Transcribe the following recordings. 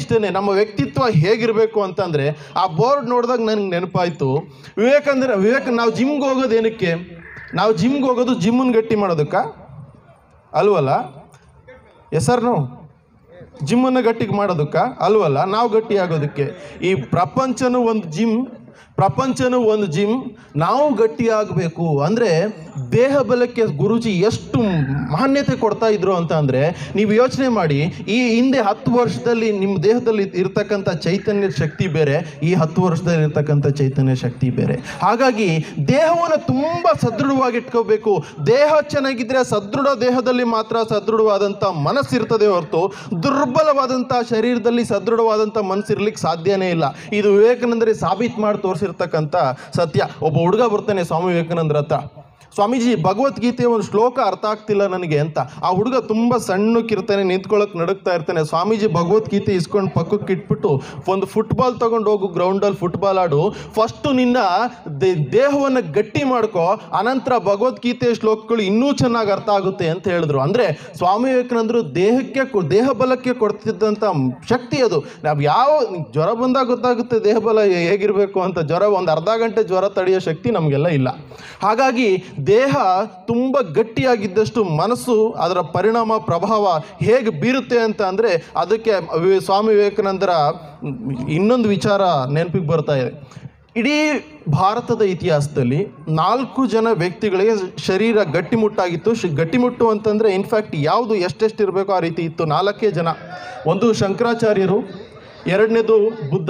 ಇಷ್ಟೇ ನಮ್ಮ ವ್ಯಕ್ತಿತ್ವ ಹೇಗಿರಬೇಕು ಅಂತಂದರೆ ಆ ಬೋರ್ಡ್ ನೋಡಿದಾಗ ನನಗೆ ನೆನಪಾಯಿತು ವಿವೇಕಂದ್ರೆ ವಿವೇಕ ನಾವು ಜಿಮ್ಗೆ ಹೋಗೋದು ಏನಕ್ಕೆ ನಾವು ಜಿಮ್ಗೆ ಹೋಗೋದು ಜಿಮ್ಮನ್ನು ಗಟ್ಟಿ ಮಾಡೋದಕ್ಕ ಅಲ್ವಲ್ಲ ಹೆಸರು ಜಿಮ್ಮನ್ನು ಗಟ್ಟಿಗೆ ಮಾಡೋದಕ್ಕ ಅಲ್ವಲ್ಲ ನಾವು ಗಟ್ಟಿ ಆಗೋದಕ್ಕೆ ಈ ಪ್ರಪಂಚನೂ ಒಂದು ಜಿಮ್ ಪ್ರಪಂಚನೂ ಒಂದು ಜಿಮ್ ನಾವು ಗಟ್ಟಿಯಾಗಬೇಕು ಅಂದರೆ ದೇಹ ಬಲಕ್ಕೆ ಗುರುಜಿ ಎಷ್ಟು ಮಾನ್ಯತೆ ಕೊಡ್ತಾ ಇದ್ರು ಅಂತ ಅಂದರೆ ನೀವು ಯೋಚನೆ ಮಾಡಿ ಈ ಹಿಂದೆ ಹತ್ತು ವರ್ಷದಲ್ಲಿ ನಿಮ್ಮ ದೇಹದಲ್ಲಿ ಇರ್ತಕ್ಕಂಥ ಚೈತನ್ಯ ಶಕ್ತಿ ಬೇರೆ ಈ ಹತ್ತು ವರ್ಷದಲ್ಲಿ ಇರ್ತಕ್ಕಂಥ ಚೈತನ್ಯ ಶಕ್ತಿ ಬೇರೆ ಹಾಗಾಗಿ ದೇಹವನ್ನು ತುಂಬ ಸದೃಢವಾಗಿ ಇಟ್ಕೋಬೇಕು ದೇಹ ಚೆನ್ನಾಗಿದ್ರೆ ಸದೃಢ ದೇಹದಲ್ಲಿ ಮಾತ್ರ ಸದೃಢವಾದಂಥ ಮನಸ್ಸಿರ್ತದೆ ಹೊರತು ದುರ್ಬಲವಾದಂಥ ಶರೀರದಲ್ಲಿ ಸದೃಢವಾದಂಥ ಮನಸ್ಸಿರ್ಲಿಕ್ಕೆ ಸಾಧ್ಯನೇ ಇಲ್ಲ ಇದು ವಿವೇಕಾನಂದರೇ ಸಾಬೀತು ಮಾಡಿ ತೋರಿಸಿರ್ತಕ್ಕಂಥ ಸತ್ಯ ಒಬ್ಬ ಹುಡುಗ ಬರ್ತಾನೆ ಸ್ವಾಮಿ ವಿವೇಕಾನಂದರ ಹತ್ರ ಸ್ವಾಮೀಜಿ ಭಗವದ್ಗೀತೆಯ ಒಂದು ಶ್ಲೋಕ ಅರ್ಥ ಆಗ್ತಿಲ್ಲ ನನಗೆ ಅಂತ ಆ ಹುಡುಗ ತುಂಬ ಸಣ್ಣಕ್ಕಿರ್ತಾನೆ ನಿಂತ್ಕೊಳ್ಳೋಕೆ ನಡುಕ್ತಾ ಇರ್ತಾನೆ ಸ್ವಾಮೀಜಿ ಭಗವದ್ಗೀತೆ ಇಸ್ಕೊಂಡು ಪಕ್ಕಕ್ಕೆ ಇಟ್ಬಿಟ್ಟು ಒಂದು ಫುಟ್ಬಾಲ್ ತಗೊಂಡು ಹೋಗು ಗ್ರೌಂಡಲ್ಲಿ ಫುಟ್ಬಾಲ್ ಆಡು ಫಸ್ಟು ನಿನ್ನ ದೇ- ದೇಹವನ್ನು ಗಟ್ಟಿ ಮಾಡ್ಕೋ ಅನಂತರ ಭಗವದ್ಗೀತೆಯ ಶ್ಲೋಕಗಳು ಇನ್ನೂ ಚೆನ್ನಾಗಿ ಅರ್ಥ ಆಗುತ್ತೆ ಅಂತ ಹೇಳಿದ್ರು ಅಂದರೆ ಸ್ವಾಮಿ ವಿವೇಕಾನಂದರು ದೇಹಕ್ಕೆ ಕೊ- ದೇಹ ಬಲಕ್ಕೆ ಕೊಡ್ತಿದ್ದಂಥ ಶಕ್ತಿ ಅದು ನಾವು ಯಾವ ಜ್ವರ ಬಂದಾಗ ಗೊತ್ತಾಗುತ್ತೆ ದೇಹ ಬಲ ಹೇಗಿರಬೇಕು ಅಂತ ಜ್ವರ ಒಂದು ಅರ್ಧ ಗಂಟೆ ಜ್ವರ ತಡೆಯೋ ಶಕ್ತಿ ನಮಗೆಲ್ಲ ಇಲ್ಲ ಹಾಗಾಗಿ ದೇಹ ತುಂಬ ಗಟ್ಟಿಯಾಗಿದ್ದಷ್ಟು ಮನಸ್ಸು ಅದರ ಪರಿಣಾಮ ಪ್ರಭಾವ ಹೇಗೆ ಬೀರುತ್ತೆ ಅಂತ ಅಂದರೆ ಅದಕ್ಕೆ ವಿ- ಸ್ವಾಮಿ ವಿವೇಕಾನಂದರ ಇನ್ನೊಂದು ವಿಚಾರ ನೆನಪಿಗೆ ಬರ್ತಾ ಇದೆ ಇಡೀ ಭಾರತದ ಇತಿಹಾಸದಲ್ಲಿ ನಾಲ್ಕು ಜನ ವ್ಯಕ್ತಿಗಳಿಗೆ ಶರೀರ ಗಟ್ಟಿಮುಟ್ಟಾಗಿತ್ತು ಶ್ ಗಟ್ಟಿಮುಟ್ಟು ಅಂತಂದರೆ ಇನ್ಫ್ಯಾಕ್ಟ್ ಯಾವುದು ಎಷ್ಟೆಷ್ಟು ಇರಬೇಕೋ ಆ ರೀತಿ ಇತ್ತು ನಾಲ್ಕೇ ಜನ ಒಂದು ಶಂಕರಾಚಾರ್ಯರು ಎರಡನೇದು ಬುದ್ಧ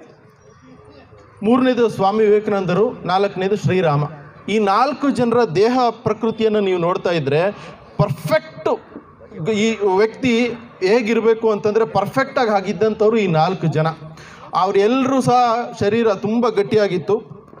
ಮೂರನೇದು ಸ್ವಾಮಿ ವಿವೇಕಾನಂದರು ನಾಲ್ಕನೇದು ಶ್ರೀರಾಮ ಈ ನಾಲ್ಕು ಜನರ ದೇಹ ಪ್ರಕೃತಿಯನ್ನು ನೀವು ನೋಡ್ತಾ ಇದ್ದರೆ ಪರ್ಫೆಕ್ಟು ಈ ವ್ಯಕ್ತಿ ಹೇಗಿರಬೇಕು ಅಂತಂದರೆ ಪರ್ಫೆಕ್ಟಾಗಿ ಆಗಿದ್ದಂಥವ್ರು ಈ ನಾಲ್ಕು ಜನ ಅವರೆಲ್ಲರೂ ಸಹ ಶರೀರ ತುಂಬ ಗಟ್ಟಿಯಾಗಿತ್ತು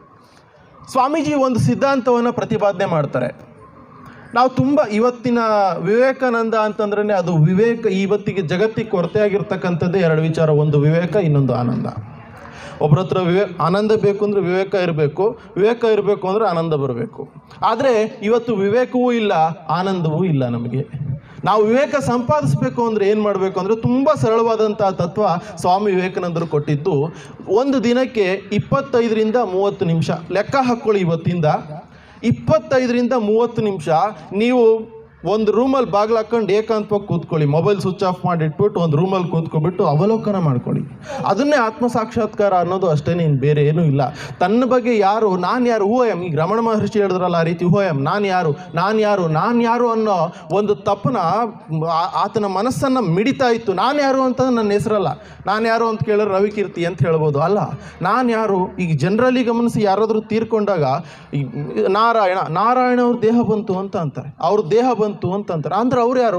ಸ್ವಾಮೀಜಿ ಒಂದು ಸಿದ್ಧಾಂತವನ್ನು ಪ್ರತಿಪಾದನೆ ಮಾಡ್ತಾರೆ ನಾವು ತುಂಬ ಇವತ್ತಿನ ವಿವೇಕಾನಂದ ಅಂತಂದ್ರೆ ಅದು ವಿವೇಕ ಇವತ್ತಿಗೆ ಜಗತ್ತಿಗೆ ಕೊರತೆ ಆಗಿರ್ತಕ್ಕಂಥದ್ದೇ ಎರಡು ವಿಚಾರ ಒಂದು ವಿವೇಕ ಇನ್ನೊಂದು ಆನಂದ ಒಬ್ಬರ ಹತ್ರ ವಿವೇ ಆನಂದ ಬೇಕು ಅಂದರೆ ವಿವೇಕ ಇರಬೇಕು ವಿವೇಕ ಇರಬೇಕು ಅಂದರೆ ಆನಂದ ಬರಬೇಕು ಆದರೆ ಇವತ್ತು ವಿವೇಕವೂ ಇಲ್ಲ ಆನಂದವೂ ಇಲ್ಲ ನಮಗೆ ನಾವು ವಿವೇಕ ಸಂಪಾದಿಸಬೇಕು ಅಂದರೆ ಏನು ಮಾಡಬೇಕು ಅಂದರೆ ತುಂಬ ಸರಳವಾದಂಥ ತತ್ವ ಸ್ವಾಮಿ ವಿವೇಕಾನಂದರು ಕೊಟ್ಟಿದ್ದು ಒಂದು ದಿನಕ್ಕೆ ಇಪ್ಪತ್ತೈದರಿಂದ ಮೂವತ್ತು ನಿಮಿಷ ಲೆಕ್ಕ ಹಾಕ್ಕೊಳ್ಳಿ ಇವತ್ತಿಂದ ಇಪ್ಪತ್ತೈದರಿಂದ ಮೂವತ್ತು ನಿಮಿಷ ನೀವು ಒಂದು ರೂಮಲ್ಲಿ ಬಾಗಿಲು ಹಾಕೊಂಡು ಏಕಾಂತವಾಗಿ ಕೂತ್ಕೊಳ್ಳಿ ಮೊಬೈಲ್ ಸ್ವಿಚ್ ಆಫ್ ಮಾಡಿಟ್ಬಿಟ್ಟು ಒಂದು ರೂಮಲ್ಲಿ ಕೂತ್ಕೊಬಿಟ್ಟು ಅವಲೋಕನ ಮಾಡ್ಕೊಳ್ಳಿ ಅದನ್ನೇ ಆತ್ಮ ಸಾಕ್ಷಾತ್ಕಾರ ಅನ್ನೋದು ಅಷ್ಟೇ ಇನ್ನು ಬೇರೆ ಏನೂ ಇಲ್ಲ ತನ್ನ ಬಗ್ಗೆ ಯಾರು ನಾನು ಯಾರು ಹೂ ಎಮ್ ಈಗ ರಮಣ ಮಹರ್ಷಿ ಹೇಳಿದ್ರಲ್ಲ ಆ ರೀತಿ ಹೂ ಎಮ್ ನಾನು ಯಾರು ನಾನು ಯಾರು ನಾನು ಯಾರು ಅನ್ನೋ ಒಂದು ತಪ್ಪನ ಆ- ಆತನ ಮನಸ್ಸನ್ನು ಮಿಡಿತಾ ಇತ್ತು ನಾನು ಯಾರು ಅಂತಂದ್ರೆ ನನ್ನ ಹೆಸರಲ್ಲ ನಾನು ಯಾರು ಅಂತ ಕೇಳಿದ್ರೆ ರವಿಕೀರ್ತಿ ಅಂತ ಹೇಳ್ಬೋದು ಅಲ್ಲ ನಾನು ಯಾರು ಈಗ ಜನರಲಿ ಗಮನಿಸಿ ಯಾರಾದರೂ ತೀರ್ಕೊಂಡಾಗ ಈ ನಾರಾಯಣ ನಾರಾಯಣ ಅವ್ರ ದೇಹ ಬಂತು ಅಂತ ಅಂತಾರೆ ಅವ್ರ ದೇಹ ಬಂತು ಅಂತ ಅಂತಾರೆ ಅಂದ್ರೆ ಅವ್ರು ಯಾರು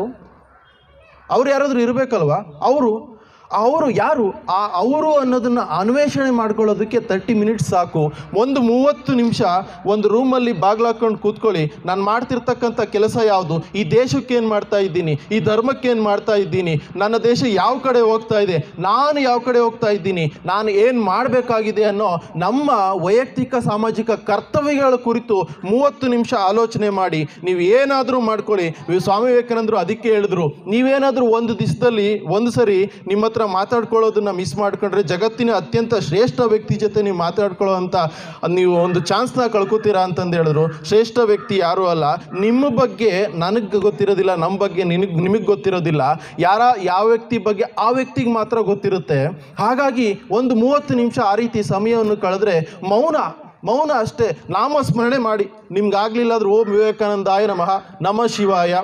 ಅವ್ರು ಯಾರಾದರೂ ಇರಬೇಕಲ್ವಾ ಅವರು ಅವರು ಯಾರು ಆ ಅವರು ಅನ್ನೋದನ್ನು ಅನ್ವೇಷಣೆ ಮಾಡ್ಕೊಳ್ಳೋದಕ್ಕೆ ತರ್ಟಿ ಮಿನಿಟ್ಸ್ ಸಾಕು ಒಂದು ಮೂವತ್ತು ನಿಮಿಷ ಒಂದು ರೂಮಲ್ಲಿ ಬಾಗ್ಲು ಹಾಕೊಂಡು ಕೂತ್ಕೊಳ್ಳಿ ನಾನು ಮಾಡ್ತಿರ್ತಕ್ಕಂಥ ಕೆಲಸ ಯಾವುದು ಈ ದೇಶಕ್ಕೆ ಏನು ಮಾಡ್ತಾ ಇದ್ದೀನಿ ಈ ಧರ್ಮಕ್ಕೆ ಏನು ಮಾಡ್ತಾ ಇದ್ದೀನಿ ನನ್ನ ದೇಶ ಯಾವ ಕಡೆ ಹೋಗ್ತಾ ಇದೆ ನಾನು ಯಾವ ಕಡೆ ಹೋಗ್ತಾ ಇದ್ದೀನಿ ನಾನು ಏನು ಮಾಡಬೇಕಾಗಿದೆ ಅನ್ನೋ ನಮ್ಮ ವೈಯಕ್ತಿಕ ಸಾಮಾಜಿಕ ಕರ್ತವ್ಯಗಳ ಕುರಿತು ಮೂವತ್ತು ನಿಮಿಷ ಆಲೋಚನೆ ಮಾಡಿ ನೀವು ಏನಾದರೂ ಮಾಡ್ಕೊಳ್ಳಿ ಇವ್ ಸ್ವಾಮಿ ವಿವೇಕಾನಂದರು ಅದಕ್ಕೆ ಹೇಳಿದ್ರು ನೀವೇನಾದರೂ ಒಂದು ದಿವಸದಲ್ಲಿ ಒಂದು ಸರಿ ನಿಮ್ಮ ಹತ್ರ ಮಾತಾಡ್ಕೊಳ್ಳೋದನ್ನ ಮಿಸ್ ಮಾಡ್ಕೊಂಡ್ರೆ ಜಗತ್ತಿನ ಅತ್ಯಂತ ಶ್ರೇಷ್ಠ ವ್ಯಕ್ತಿ ಜೊತೆ ನೀವು ಮಾತಾಡ್ಕೊಳ್ಳೋ ಅಂತ ನೀವು ಒಂದು ಚಾನ್ಸ್ನ ಕಳ್ಕೊತೀರಾ ಅಂತಂದು ಹೇಳಿದ್ರು ಶ್ರೇಷ್ಠ ವ್ಯಕ್ತಿ ಯಾರೂ ಅಲ್ಲ ನಿಮ್ಮ ಬಗ್ಗೆ ನನಗೆ ಗೊತ್ತಿರೋದಿಲ್ಲ ನಮ್ಮ ಬಗ್ಗೆ ನಿನಗೆ ನಿಮಗೆ ಗೊತ್ತಿರೋದಿಲ್ಲ ಯಾರ ಯಾವ ವ್ಯಕ್ತಿ ಬಗ್ಗೆ ಆ ವ್ಯಕ್ತಿಗೆ ಮಾತ್ರ ಗೊತ್ತಿರುತ್ತೆ ಹಾಗಾಗಿ ಒಂದು ಮೂವತ್ತು ನಿಮಿಷ ಆ ರೀತಿ ಸಮಯವನ್ನು ಕಳೆದ್ರೆ ಮೌನ ಮೌನ ಅಷ್ಟೇ ನಾಮಸ್ಮರಣೆ ಮಾಡಿ ನಿಮ್ಗಾಗ್ಲಿಲ್ಲ ಆದ್ರೂ ಓಂ ವಿವೇಕಾನಂದಾಯ ನಮಃ ನಮ ಶಿವಾಯ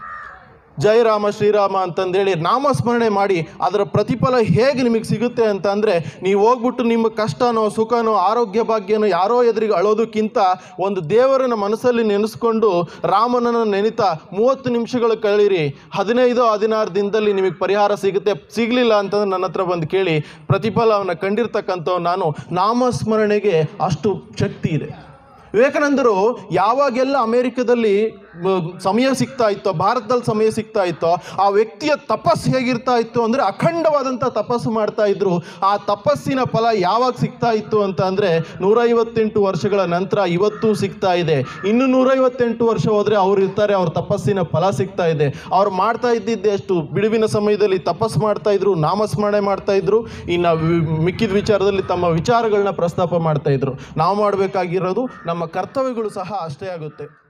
ಜೈ ರಾಮ ಶ್ರೀರಾಮ ಅಂತಂದೇಳಿ ನಾಮಸ್ಮರಣೆ ಮಾಡಿ ಅದರ ಪ್ರತಿಫಲ ಹೇಗೆ ನಿಮಗೆ ಸಿಗುತ್ತೆ ಅಂತ ಅಂದರೆ ನೀವು ಹೋಗ್ಬಿಟ್ಟು ನಿಮ್ಮ ಕಷ್ಟನೋ ಸುಖನೋ ಆರೋಗ್ಯ ಭಾಗ್ಯನೋ ಯಾರೋ ಎದುರಿಗೆ ಅಳೋದಕ್ಕಿಂತ ಒಂದು ದೇವರನ್ನ ಮನಸ್ಸಲ್ಲಿ ನೆನೆಸ್ಕೊಂಡು ರಾಮನನ್ನು ನೆನಿತಾ ಮೂವತ್ತು ನಿಮಿಷಗಳು ಕಳೀರಿ ಹದಿನೈದು ಹದಿನಾರು ದಿನದಲ್ಲಿ ನಿಮಗೆ ಪರಿಹಾರ ಸಿಗುತ್ತೆ ಸಿಗಲಿಲ್ಲ ಅಂತಂದ್ರೆ ನನ್ನ ಹತ್ರ ಬಂದು ಕೇಳಿ ಪ್ರತಿಫಲವನ್ನು ಕಂಡಿರ್ತಕ್ಕಂಥವ್ ನಾನು ನಾಮಸ್ಮರಣೆಗೆ ಅಷ್ಟು ಶಕ್ತಿ ಇದೆ ವಿವೇಕಾನಂದರು ಯಾವಾಗೆಲ್ಲ ಅಮೇರಿಕದಲ್ಲಿ ಮ, ಸಮಯ ಸಿಗ್ತಾ ಇತ್ತೋ ಭಾರತದಲ್ಲಿ ಸಮಯ ಸಿಗ್ತಾ ಇತ್ತೋ ಆ ವ್ಯಕ್ತಿಯ ತಪಸ್ಸು ಹೇಗಿರ್ತಾ ಇತ್ತು ಅಂದರೆ ಅಖಂಡವಾದಂಥ ತಪಸ್ಸು ಮಾಡ್ತಾ ಇದ್ರು ಆ ತಪಸ್ಸಿನ ಫಲ ಯಾವಾಗ ಸಿಗ್ತಾ ಇತ್ತು ಅಂತ ಅಂದರೆ ನೂರೈವತ್ತೆಂಟು ವರ್ಷಗಳ ನಂತರ ಇವತ್ತು ಸಿಗ್ತಾ ಇದೆ ಇನ್ನು ನೂರೈವತ್ತೆಂಟು ವರ್ಷ ಹೋದರೆ ಅವ್ರು ಇರ್ತಾರೆ ಅವ್ರ ತಪಸ್ಸಿನ ಫಲ ಸಿಗ್ತಾ ಇದೆ ಅವ್ರು ಮಾಡ್ತಾ ಇದ್ದಿದ್ದೆ ಅಷ್ಟು ಬಿಡುವಿನ ಸಮಯದಲ್ಲಿ ತಪಸ್ಸು ಮಾಡ್ತಾ ಇದ್ರು ನಾಮಸ್ಮರಣೆ ಮಾಡ್ತಾ ಇದ್ರು ಇನ್ನು ವಿ- ಮಿಕ್ಕಿದ ವಿಚಾರದಲ್ಲಿ ತಮ್ಮ ವಿಚಾರಗಳನ್ನ ಪ್ರಸ್ತಾಪ ಮಾಡ್ತಾ ಇದ್ರು ನಾವು ಮಾಡಬೇಕಾಗಿರೋದು ನಮ್ಮ ಕರ್ತವ್ಯಗಳು ಸಹ ಅಷ್ಟೇ ಆಗುತ್ತೆ